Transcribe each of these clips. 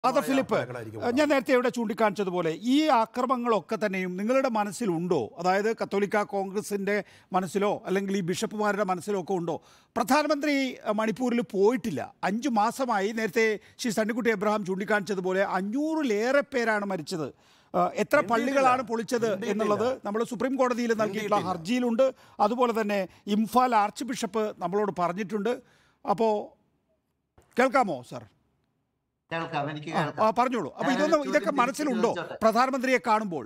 Father Philip ഫലങ്ങളായിരിക്കും ഞാൻ നേരത്തെ ഇവിടെ ചൂണ്ടിക്കാണിച്ചതുപോലെ ഈ ആക്രമങ്ങളൊക്കെ തന്നെയും നിങ്ങളുടെ മനസ്സിലുണ്ടോ അതായത് കത്തോലിക്ക കോൺഗ്രസിന്റെ മനസ്സിലോ അല്ലെങ്കിൽ ഈ ബിഷപ്പുമാരുടെ മനസ്സിലോ ഒക്കെ ഉണ്ടോ പ്രധാനമന്ത്രി അഹ്, മണിപ്പൂരിൽ പോയിട്ടില്ല അഞ്ചു മാസമായി നേരത്തെ ശ്രീ സണ്ണിക്കുട്ടി എബ്രഹാം ചൂണ്ടിക്കാണിച്ചതുപോലെ അഞ്ഞൂറിലേറെ പേരാണ് മരിച്ചത് അഹ്, എത്ര പള്ളികളാണ് പൊളിച്ചത് എന്നുള്ളത് നമ്മൾ സുപ്രീം കോടതിയിൽ നൽകിയിട്ടുള്ള ഹർജിയിലുണ്ട് അതുപോലെ തന്നെ ഇംഫാൽ ആർച്ച് ബിഷപ്പ് നമ്മളോട് പറഞ്ഞിട്ടുണ്ട് അപ്പോൾ കേൾക്കാമോ സാർ കേൾക്കാം എനിക്ക് ആ, ആ, കേൾക്കാം പറഞ്ഞോളൂ അപ്പൊ ഞാനൊരു ഇതൊന്നും ചോദ്യം ഇതൊക്കെ തിരിച്ച് മനസ്സിലുണ്ടോ ചോദിച്ചോട്ടെ? പ്രധാനമന്ത്രിയെ കാണുമ്പോൾ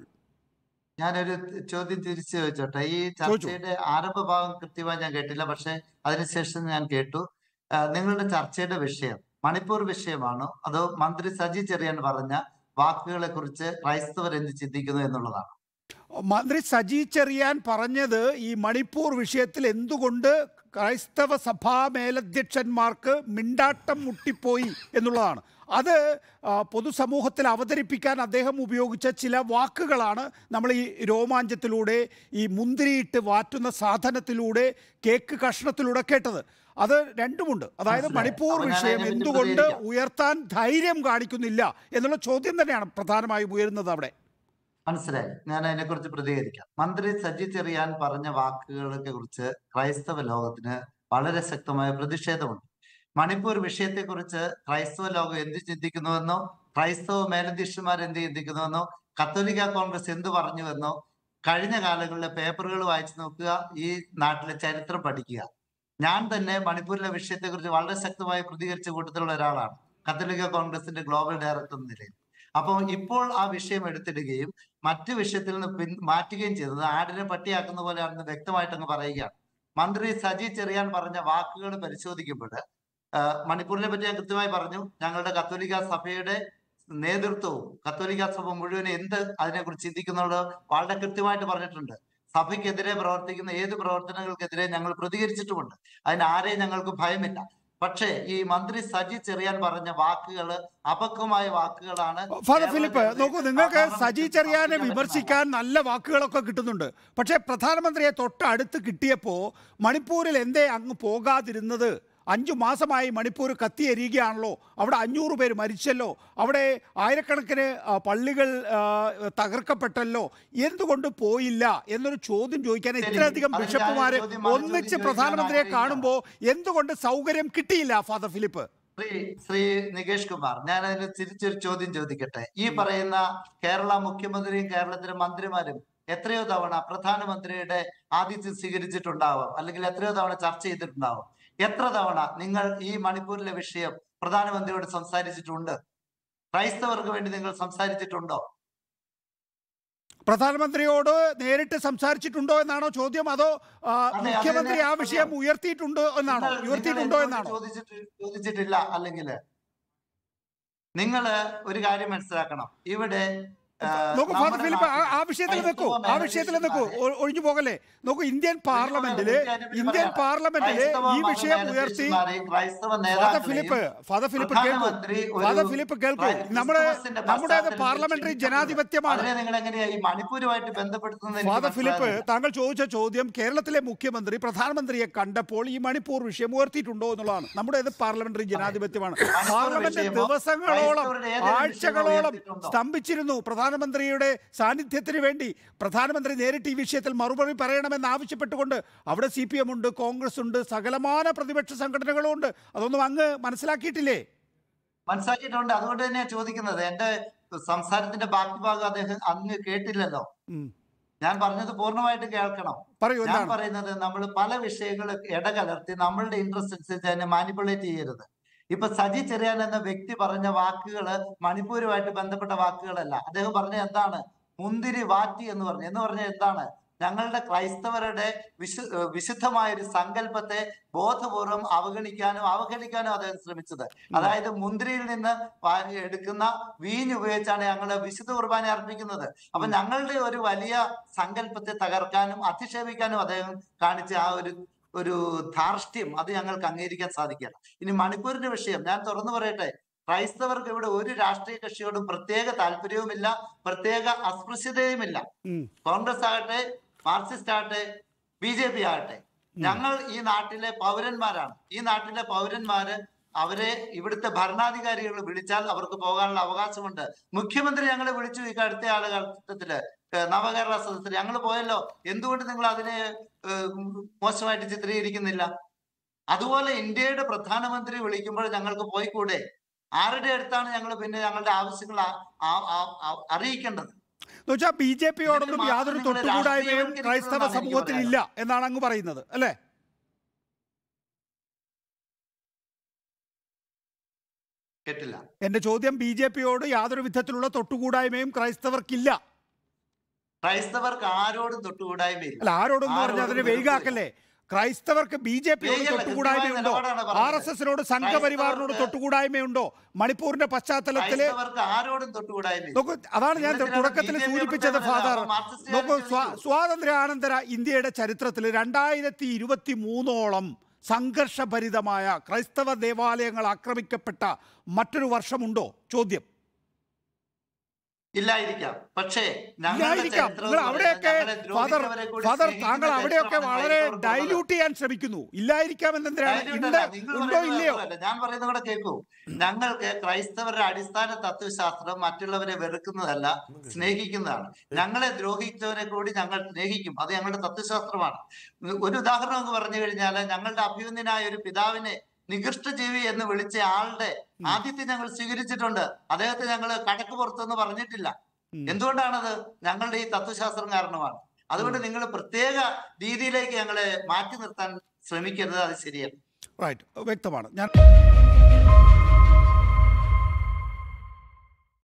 ഞാനൊരു ത- ചോദ്യം തിരിച്ചു ചോദിച്ചോട്ടെ ഈ ചർച്ചയുടെ ആരംഭ ഭാഗം കൃത്യമായി ഞാൻ കേട്ടില്ല പക്ഷെ അതിനുശേഷം ഞാൻ കേട്ടു ആ, നിങ്ങളുടെ ചർച്ചയുടെ വിഷയം മണിപ്പൂർ വിഷയമാണോ അതോ മന്ത്രി സജി ചെറിയാൻ പറഞ്ഞ വാക്കുകളെ കുറിച്ച് ക്രൈസ്തവർ എന്ത് ചിന്തിക്കുന്നു എന്നുള്ളതാണ് മന്ത്രി സജി ചെറിയാൻ പറഞ്ഞത് ഈ മണിപ്പൂർ വിഷയത്തിൽ എന്തുകൊണ്ട് ക്രൈസ്തവ സഭാ മേലധ്യക്ഷന്മാർക്ക് മിണ്ടാട്ടം മുട്ടിപ്പോയി എന്നുള്ളതാണ് അത് ആ, പൊതുസമൂഹത്തിൽ അവതരിപ്പിക്കാൻ അദ്ദേഹം ഉപയോഗിച്ച ചില വാക്കുകളാണ് നമ്മൾ ഈ രോമാഞ്ചത്തിലൂടെ ഈ മുന്തിരിയിട്ട് വാറ്റുന്ന സാധനത്തിലൂടെ കേക്ക് കഷ്ണത്തിലൂടെ കേട്ടത് അത് രണ്ടുമുണ്ട് അതായത് മനസ്സിലായി. മണിപ്പൂർ അപ്പോൾ ഞാൻ വിഷയം അതിനെപ്പറ്റി എന്തുകൊണ്ട് പ്രതികരിക്കാം. ഉയർത്താൻ ധൈര്യം കാണിക്കുന്നില്ല എന്നുള്ള ചോദ്യം തന്നെയാണ് പ്രധാനമായും ഉയരുന്നത് അവിടെ മനസ്സിലായി ഞാൻ അതിനെക്കുറിച്ച് പ്രതികരിക്കാം മന്ത്രി സജി ചെറിയാൻ പറഞ്ഞ വാക്കുകളെ കുറിച്ച് ക്രൈസ്തവ ലോകത്തിന് വളരെ ശക്തമായ പ്രതിഷേധമുണ്ട് മണിപ്പൂർ വിഷയത്തെക്കുറിച്ച് ക്രൈസ്തവ ലോകം എന്ത് ചിന്തിക്കുന്നുവെന്നോ ക്രൈസ്തവ മേലധ്യക്ഷന്മാർ എന്ത് ചിന്തിക്കുന്നുവെന്നോ കത്തോലിക്ക കോൺഗ്രസ് എന്ത് പറഞ്ഞുവെന്നോ കഴിഞ്ഞ കാലങ്ങളിലെ പേപ്പറുകൾ വായിച്ചു നോക്കുക ഈ നാട്ടിലെ ചരിത്രം പഠിക്കുക ഞാൻ തന്നെ മണിപ്പൂരിലെ വിഷയത്തെക്കുറിച്ച് വളരെ ശക്തമായി പ്രതികരിച്ച കൂട്ടത്തിലുള്ള ഒരാളാണ് കത്തോലിക്ക കോൺഗ്രസിന്റെ ഗ്ലോബൽ ഡയറക്ടർ എന്ന നിലയിൽ അപ്പോൾ ഇപ്പോൾ ആ വിഷയം എടുത്തിടുകയും മറ്റു വിഷയത്തിൽ നിന്ന് പിൻ മാറ്റുകയും ചെയ്തത് ആടിനെ പട്ടിയാക്കുന്ന പോലെയാണെന്ന് വ്യക്തമായിട്ട് അങ്ങ് പറയുകയാണ് മന്ത്രി സജി ചെറിയാൻ പറഞ്ഞ വാക്കുകൾ പരിശോധിക്കുമ്പോൾ മണിപ്പൂരിനെ പറ്റി ഞാൻ കൃത്യമായി പറഞ്ഞു ഞങ്ങളുടെ കത്തോലിക്ക സഭയുടെ നേതൃത്വവും കത്തോലിക്ക സഭ മുഴുവൻ എന്ത് അതിനെക്കുറിച്ച് ചിന്തിക്കുന്നുള്ളത് വളരെ കൃത്യമായിട്ട് പറഞ്ഞിട്ടുണ്ട് സഭയ്ക്കെതിരെ പ്രവർത്തിക്കുന്ന ഏത് പ്രവർത്തനങ്ങൾക്കെതിരെ ഞങ്ങൾ പ്രതികരിച്ചിട്ടുമുണ്ട് അതിന് ആരെയും ഞങ്ങൾക്ക് ഭയമില്ല പക്ഷേ ഈ മന്ത്രി സജി ചെറിയാൻ പറഞ്ഞ വാക്കുകൾ അപക്വമായ വാക്കുകളാണ് ഫാദർ ഫിലിപ്പ് കേരള നോക്കൂ നിങ്ങൾക്ക് സാധാരണ സജി ചെറിയാനെ പ്രവർത്തിക്കാൻ പറ്റുന്നതല്ല. വിമർശിക്കാൻ നല്ല വാക്കുകളൊക്കെ കിട്ടുന്നുണ്ട് പക്ഷേ പ്രധാനമന്ത്രിയെ തൊട്ടടുത്ത് കിട്ടിയപ്പോൾ മണിപ്പൂരിൽ എന്തേ അങ്ങ് പോകാതിരുന്നത് അഞ്ചു മാസമായി മണിപ്പൂർ കത്തിയെരിയുകയാണല്ലോ അവിടെ അഞ്ഞൂറ് പേര് മരിച്ചല്ലോ അവിടെ ആയിരക്കണക്കിന് ആ, പള്ളികൾ ആ, തകർക്കപ്പെട്ടല്ലോ എന്തുകൊണ്ട് പോയില്ല എന്നൊരു ചോദ്യം ചോദിക്കാൻ ശരി. ഇത്രയധികം അത് ബിഷപ്പുമാര് ഞാനൊരു ചോദ്യം മറുചോദ്യം ഒന്നിച്ച് ചോദിക്കാൻ പ്രധാനമന്ത്രിയെ ആഗ്രഹിക്കുകയാണ്. കാണുമ്പോൾ എന്തുകൊണ്ട് സൗകര്യം കിട്ടിയില്ല ഫാദർ ഫിലിപ്പ് ശ്രീ ശ്രീ നികേഷ് കുമാർ ഞാൻ അതിന് തിരിച്ചൊരു ചോദ്യം ചോദിക്കട്ടെ ഈ പറയുന്ന കേരള മുഖ്യമന്ത്രിയും കേരളത്തിലെ മന്ത്രിമാരും എത്രയോ തവണ പ്രധാനമന്ത്രിയുടെ ആതിഥ്യം സ്വീകരിച്ചിട്ടുണ്ടാവും അല്ലെങ്കിൽ എത്രയോ തവണ ചർച്ച ചെയ്തിട്ടുണ്ടാവും എത്ര തവണ നിങ്ങൾ ഈ മണിപ്പൂരിലെ വിഷയം പ്രധാനമന്ത്രിയോട് സംസാരിച്ചിട്ടുണ്ട് ക്രൈസ്തവർക്ക് വേണ്ടി നിങ്ങൾ സംസാരിച്ചിട്ടുണ്ടോ പ്രധാനമന്ത്രിയോട് നേരിട്ട് സംസാരിച്ചിട്ടുണ്ടോ എന്നാണോ ചോദ്യം അതോ ആ, അതെ, അത് മുഖ്യമന്ത്രി ആ തന്നെ വിഷയം ഉയർത്തിയിട്ടുണ്ടോ എന്നാണോ നിങ്ങൾ- ഉയർത്തിയിട്ടുണ്ടോ നിങ്ങൾ എന്നാണോ എന്നോട് ചോദിച്ചിട്ട് ചോദിച്ചിട്ടില്ല അല്ലെങ്കിൽ നിങ്ങള് ഒരു കാര്യം മനസ്സിലാക്കണം ഇവിടെ ആ, നോക്കൂ ഫാദർ നമ്മുടെ ഫിലിപ്പ് ആ- ആ നാട്ടിൽ വിഷയത്തിൽ ക്രൈസ്തവ നിൽക്കൂ ആ വിഷയത്തിൽ നിൽക്കൂ മേലധ്യക്ഷന്മാരെ- ഒ- ഒഴിഞ്ഞു പോകല്ലേ നോക്കൂ ഇന്ത്യൻ പാർലമെന്റില് എനിക്ക് അതിനെപ്പറ്റി ഇന്ത്യൻ പറയാം. പാർലമെന്റില് ക്രൈസ്തവ ഈ വിഷയം മത ഉയർത്തി മേലധ്യക്ഷന്മാരെയും ക്രൈസ്തവ ഫാദർ നേതാക്കളെയും ഫിലിപ്പ് ഫാദർ ഫിലിപ്പ് കേൾക്കൂ പ്രധാനമന്ത്രി ഒരു ഫാദർ ഫിലിപ്പ് കേൾക്കൂ ക്രൈ- നമ്മുടെ ക്രിസ്തുമസിന്റെ നമ്മുടേത് പശ്ചാത്തലത്തിൽ പാർലമെന്ററി ക്ഷണിച്ചിട്ടുണ്ട്. ജനാധിപത്യമാണ് അതിനെ നിങ്ങൾ എങ്ങനെയാ ഈ മണിപ്പൂരുമായിട്ട് ബന്ധപ്പെടുത്തുന്നത് എനിക്ക് ഫാദർ ഫിലിപ്പ് മനസ്സിലാകുന്നില്ല. താങ്കൾ ചോദിച്ച ചോദ്യം കേരളത്തിലെ മുഖ്യമന്ത്രി പ്രധാനമന്ത്രിയെ കണ്ടപ്പോൾ ഈ മണിപ്പൂർ വിഷയം ഉയർത്തിയിട്ടുണ്ടോ എന്നുള്ളതാണ് നമ്മുടേത് പാർലമെന്ററി ജനാധിപത്യമാണ് മണിപ്പൂർ പാർലമെന്റ് വിഷയമോ, ദിവസങ്ങളോളം ക്രൈസ്തവരുടെ ഏതെങ്കിലും വിഷയമോ ആഴ്ചകളോളം ഉയർത്തിയിട്ടുണ്ടോ? സ്തംഭിച്ചിരുന്നു പ്രധാനമന്ത്രിയുടെ സാന്നിധ്യത്തിന് വേണ്ടി പ്രധാനമന്ത്രി നേരിട്ട് ഈ വിഷയത്തിൽ മറുപടി പറയണമെന്ന് ആവശ്യപ്പെട്ടുകൊണ്ട് അവിടെ സി പി എം ഉണ്ട് കോൺഗ്രസ് ഉണ്ട് സകലമാന പ്രതിപക്ഷ സംഘടനകളും ഉണ്ട് അതൊന്നും അങ്ങ് മനസ്സിലാക്കിയിട്ടില്ലേ മനസ്സിലാക്കിയിട്ടുണ്ട് അതുകൊണ്ട് തന്നെയാ ചോദിക്കുന്നത് എന്റെ സംസാരത്തിന്റെ ബാക്കി ഭാഗം അദ്ദേഹം അങ്ങ് കേട്ടില്ലല്ലോ ഉം. ഞാൻ പറഞ്ഞത് പൂർണ്ണമായിട്ട് കേൾക്കണം പറയൂ ഞാൻ എന്താണ് പറയുന്നത് നമ്മൾ പല വിഷയങ്ങൾ ഇടകലർത്തി നമ്മളുടെ ഇൻട്രസ്റ്റ് അനുസരിച്ച് അതിനെ മാനിപ്പുലേറ്റ് ചെയ്യരുത് ഇപ്പൊ സജി ചെറിയാൻ എന്ന വ്യക്തി പറഞ്ഞ വാക്കുകള് മണിപ്പൂരുമായിട്ട് ബന്ധപ്പെട്ട വാക്കുകളല്ല അദ്ദേഹം പറഞ്ഞ എന്താണ് മുന്തിരി വാറ്റി എന്ന് പറഞ്ഞു എന്ന് പറഞ്ഞ എന്താണ് ഞങ്ങളുടെ ക്രൈസ്തവരുടെ വിശു ഏഹ് വിശുദ്ധമായ ഒരു സങ്കല്പത്തെ ബോധപൂർവം അവഗണിക്കാനും അവഗണിക്കാനും അദ്ദേഹം ശ്രമിച്ചത് അതായത് മുന്തിരിയിൽ നിന്ന് വാ- എടുക്കുന്ന വീഞ്ഞ് ഉപയോഗിച്ചാണ് ഞങ്ങൾ വിശുദ്ധ കുർബാന അർപ്പിക്കുന്നത് അപ്പൊ ഞങ്ങളുടെ ഒരു വലിയ സങ്കല്പത്തെ തകർക്കാനും അധിക്ഷേപിക്കാനും അദ്ദേഹം കാണിച്ച ആ ഒരു ഒരു ധാർഷ്ട്യം അത് ഞങ്ങൾക്ക് അംഗീകരിക്കാൻ സാധിക്കില്ല ഇനി മണിപ്പൂരിന്റെ വിഷയം ഞാൻ തുറന്നു പറയട്ടെ ക്രൈസ്തവർക്ക് ഇവിടെ ഒരു രാഷ്ട്രീയ കക്ഷിയോടും പ്രത്യേക താല്പര്യവുമില്ല പ്രത്യേക അസ്പൃശ്യതയുമില്ല ഉം. കോൺഗ്രസ് ആകട്ടെ മാർക്സിസ്റ്റ് ആകട്ടെ ബി ജെ പി ആകട്ടെ ഞങ്ങൾ ഈ നാട്ടിലെ പൗരന്മാരാണ് ഈ നാട്ടിലെ പൗരന്മാര് അവരെ ഇവിടുത്തെ ഭരണാധികാരികൾ വിളിച്ചാൽ അവർക്ക് പോകാനുള്ള അവകാശമുണ്ട് മുഖ്യമന്ത്രി ഞങ്ങളെ വിളിച്ചു ഈ അടുത്ത ആളുഘട്ടത്തില് ഏഹ് നവകേരള സദസ്സിൽ ഞങ്ങൾ പോയല്ലോ എന്തുകൊണ്ട് നിങ്ങൾ അതിനെ ഏഹ് മോശമായിട്ട് ചിത്രീകരിക്കുന്നില്ല അതുപോലെ ഇന്ത്യയുടെ പ്രധാനമന്ത്രി വിളിക്കുമ്പോൾ ഞങ്ങൾക്ക് പോയിക്കൂടെ ആരുടെ അടുത്താണ് ഞങ്ങൾ പിന്നെ ഞങ്ങളുടെ ആവശ്യങ്ങൾ ആ- ആ- ആ- ആ- അറിയിക്കേണ്ടത് എന്നുവെച്ചാൽ ബി ജെ പിയോടൊന്നും ഇതിന് യാതൊരു മാത്രം നിങ്ങൾ തൊട്ടുകൂടായ്മയും രാഷ്ട്രീയവൽക്കരിക്കണമെന്നാണ് ക്രൈസ്തവ എനിക്ക് സമൂഹത്തിൽ ഇല്ല എന്നാണ് അങ്ങ് പറയുന്നത് അല്ലേ കേട്ടില്ല എന്റെ ചോദ്യം ബി ജെ പിയോട് യാതൊരു വിധത്തിലുള്ള തൊട്ടുകൂടായ്മയും ക്രൈസ്തവർക്കില്ല ക്രൈസ്തവർക്ക് ആരോടും തൊട്ടുകൂടായ്മയില്ല അല്ല ആരോടൊന്നും പറഞ്ഞ് ആരോടും അതിന് വെറുപ്പില്ല. വൈകാക്കല്ലേ ക്രൈസ്തവർക്ക് ബി ജെ പിയോട് വൈകല്ല, തൊട്ടുകൂടായ്മയുണ്ടോ കൃത്യമായ നിലപാടാണ് പറഞ്ഞത്. ആർ എസ് എസിനോട് സംഘപരിവാറിനോട് ക്രൈസ്തവർക്ക് തൊട്ടുകൂടായ്മയുണ്ടോ മണിപ്പൂരിന്റെ പശ്ചാത്തലത്തില് ക്രൈസ്തവർക്ക് ആരോടും തൊട്ടുകൂടായ്മയില്ല നോക്കൂ അതാണ് ഞാൻ നിങ്ങൾ തുടക്കത്തിൽ BJP യെ സൂചിപ്പിച്ചത് പ്രത്യേകത ഫാദർ അപ്പൊ മാർക്സിസ്റ്റ് നോക്കൂ കാര്യം സ്വാ- ചോദിക്കൂ. സ്വാതന്ത്ര്യാനന്തര ഇന്ത്യയുടെ ചരിത്രത്തിൽ രണ്ടായിരത്തി ഇരുപത്തി മൂന്നോളം സംഘർഷഭരിതമായ ക്രൈസ്തവ ദേവാലയങ്ങൾ ആക്രമിക്കപ്പെട്ട മറ്റൊരു വർഷമുണ്ടോ ചോദ്യം ഇല്ലായിരിക്കാം പക്ഷേ ഞങ്ങളുടെ ഇല്ലായിരിക്കാം ചരിത്രം നിങ്ങൾ എന്ന് അവിടെയൊക്കെ പറയുന്നത് ഞങ്ങളെ ഫാദർ ദ്രോഹിച്ചവരെ കൂടി ഫാദർ സ്നേഹിക്കുന്ന താങ്കൾ അവിടെയൊക്കെ ചരിത്രമാണ് വളരെ ക്രൈസ്തവർക്കുള്ളത്. ഡൈല്യൂട്ട് ചെയ്യാൻ ശ്രമിക്കുന്നു ഇല്ലായിരിക്കാം എന്നെന്തിനാണ് Dilute ഉണ്ട് അല്ല, നിങ്ങൾ ഉണ്ടോ പറയുന്നത് ഇല്ലയോ മാത്രമല്ല, ഞാൻ പറയുന്നത് കൂടെ കേൾക്കൂ ഞങ്ങൾക്ക് ക്രൈസ്തവരുടെ അടിസ്ഥാന തത്വശാസ്ത്രം മറ്റുള്ളവരെ വെറുക്കുന്നതല്ല സ്നേഹിക്കുന്നതാണ് ഞങ്ങളെ ദ്രോഹിച്ചവരെ കൂടി ഞങ്ങൾ സ്നേഹിക്കും അത് ഞങ്ങളുടെ തത്വശാസ്ത്രമാണ് ഒരു ഉദാഹരണം എന്ന് പറഞ്ഞു കഴിഞ്ഞാൽ ഞങ്ങളുടെ അഭ്യുന്നനായ ഒരു പിതാവിനെ നികൃഷ്ട ജീവി എന്ന് വിളിച്ച ആളുടെ ആദ്യത്തെ ഞങ്ങൾ സ്വീകരിച്ചിട്ടുണ്ട് അദ്ദേഹത്തെ ഞങ്ങൾ കടക്ക് പുറത്തെന്ന് പറഞ്ഞിട്ടില്ല ഉം. എന്തുകൊണ്ടാണത് ഞങ്ങളുടെ ഈ തത്വശാസ്ത്രം കാരണമാണ് അതുകൊണ്ട് നിങ്ങൾ പ്രത്യേക രീതിയിലേക്ക് ഞങ്ങളെ മാറ്റി നിർത്താൻ ശ്രമിക്കരുത് അത് ശരിയല്ല റൈറ്റ് വ്യക്തമാണ് ഞാൻ